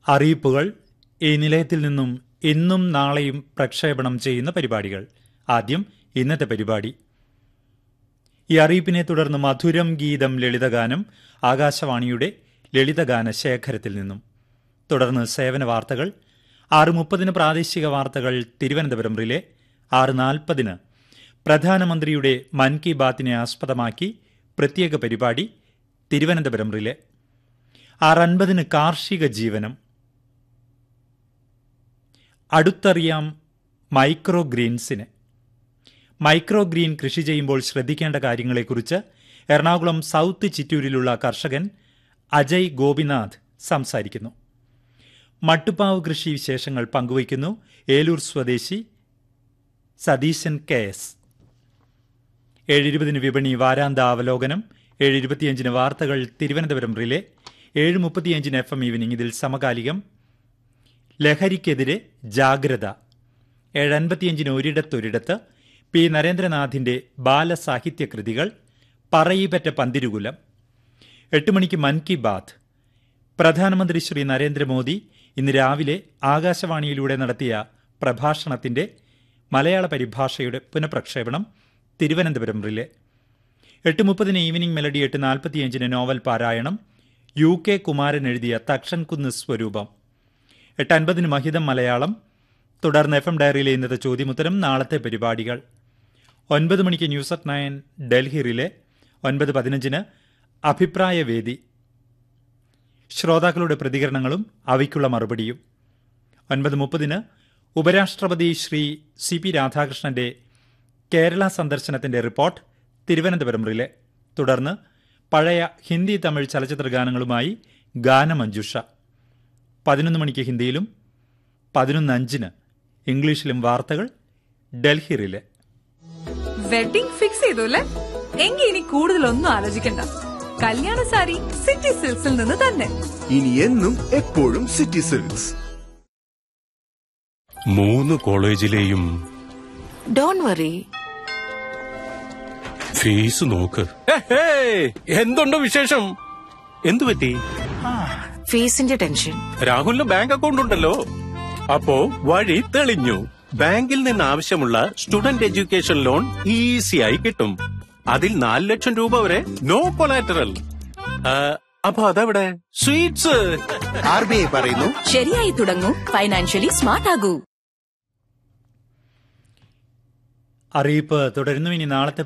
അറിയിപ്പുകൾ ഈ നിലയത്തിൽ നിന്നും ഇന്നും നാളെയും പ്രക്ഷേപണം ചെയ്യുന്ന പരിപാടികൾ ആദ്യം ഇന്നത്തെ പരിപാടി ഈ അറിയിപ്പിനെ തുടർന്ന് മധുരം ഗീതം ലളിതഗാനം ആകാശവാണിയുടെ ലളിതഗാന ശേഖരത്തിൽ നിന്നും തുടർന്ന് സേവന വാർത്തകൾ ആറ് മുപ്പതിന് പ്രാദേശിക വാർത്തകൾ തിരുവനന്തപുരം റിലേ ആറ് നാൽപ്പതിന് പ്രധാനമന്ത്രിയുടെ മൻ കി ബാത്തിനെ ആസ്പദമാക്കി പ്രത്യേക പരിപാടി തിരുവനന്തപുരം റിലേ ആറ് അൻപതിന് കാർഷിക ജീവനം അടുത്തറിയാം മൈക്രോ ഗ്രീൻസിനെ മൈക്രോ ഗ്രീൻ കൃഷി ചെയ്യുമ്പോൾ ശ്രദ്ധിക്കേണ്ട കാര്യങ്ങളെക്കുറിച്ച് എറണാകുളം സൗത്ത് ചിറ്റൂരിലുള്ള കർഷകൻ അജയ് ഗോപിനാഥ് സംസാരിക്കുന്നു മട്ടുപ്പാവ് കൃഷി വിശേഷങ്ങൾ പങ്കുവയ്ക്കുന്നു ഏലൂർ സ്വദേശി സതീശൻ കെ എസ് ഏഴ് ഇരുപതിന് വിപണി വാരാന്ത അവലോകനം ഏഴ് ഇരുപത്തിയഞ്ചിന് വാർത്തകൾ തിരുവനന്തപുരം റിലേ ഏഴ് മുപ്പത്തിയഞ്ചിന് എഫ് എം ഈവനിംഗ് ഇതിൽ സമകാലികം ലഹരിക്കെതിരെ ജാഗ്രത ഏഴ് അൻപത്തിയഞ്ചിന് ഒരിടത്തൊരിടത്ത് പി നരേന്ദ്രനാഥിന്റെ ബാലസാഹിത്യ കൃതികൾ പറയിപ്പറ്റ പന്തിരുകുലം എട്ട് മണിക്ക് മൻ കി ബാത്ത് പ്രധാനമന്ത്രി ശ്രീ നരേന്ദ്രമോദി ഇന്ന് രാവിലെ ആകാശവാണിയിലൂടെ നടത്തിയ പ്രഭാഷണത്തിന്റെ മലയാള പരിഭാഷയുടെ പുനഃപ്രക്ഷേപണം തിരുവനന്തപുരം റിലേ എട്ട് മുപ്പതിന് ഈവനിംഗ് മെലഡി എട്ട് നാൽപ്പത്തിയഞ്ചിന് നോവൽ പാരായണം യു കെ കുമാരൻ എഴുതിയ തക്ഷൻകുന്ന് സ്വരൂപം എട്ട് അൻപതിന് മഹിതം മലയാളം തുടർന്ന് എഫ് എം ഡയറിയിലെ ഇന്നത്തെ ചോദ്യമുത്തരം നാളത്തെ പരിപാടികൾ ഒൻപത് മണിക്ക് news at nine Delhi relay ഒൻപത് പതിനഞ്ചിന് അഭിപ്രായവേദി ശ്രോതാക്കളുടെ പ്രതികരണങ്ങളും അവയ്ക്കുള്ള മറുപടിയും ഒൻപത് മുപ്പതിന് ഉപരാഷ്ട്രപതി ശ്രീ സി പി രാധാകൃഷ്ണന്റെ കേരള സന്ദർശനത്തിന്റെ റിപ്പോർട്ട് തിരുവനന്തപുരം റിലേ തുടർന്ന് പഴയ ഹിന്ദി തമിഴ് ചലച്ചിത്ര ഗാനങ്ങളുമായി ഗാനമഞ്ജുഷ പതിനൊന്ന് മണിക്ക് ഹിന്ദിയിലും പതിനൊന്ന് അഞ്ചിന് ഇംഗ്ലീഷിലും വാർത്തകൾ ഡൽഹി റിലേ വെഡിംഗ് ഫിക്സ് ചെയ്തു അല്ലേ എങ്കിൽ ഇനി കൂടുതലൊന്നും ആലോചിക്കണ്ട കല്യാണ സാരി സിറ്റി സിൽക്സിൽ നിന്ന് തന്നെ ഇനി എന്നും എപ്പോഴും സിറ്റി സിൽക്സ് മൂന്ന് കോളേജിലെയും ഡോൺ വറി ഫീസ് നോക്ക് എന്തുണ്ട് വിശേഷം എന്തു പറ്റി ഫീസിന്റെ ടെൻഷൻ രാഹുലിന് ബാങ്ക് അക്കൗണ്ട് ഉണ്ടല്ലോ അപ്പോ വഴി തെളിഞ്ഞു ബാങ്കിൽ നിന്ന് ആവശ്യമുള്ള സ്റ്റുഡന്റ് എഡ്യൂക്കേഷൻ ലോൺ ഈസിയായി കിട്ടും അതിൽ നാല് ലക്ഷം രൂപ വരെ നോ കൊലാറ്ററൽ അപ്പൊ അതെവിടെ സ്വീറ്റ്സ് ആർ ബി ഐ പറയുന്നു ശരിയായി തുടങ്ങൂ ഫൈനാൻഷ്യലി സ്മാർട്ട് ആകൂ അറിയിപ്പ് തുടരുന്നു ഇനി നാളത്തെ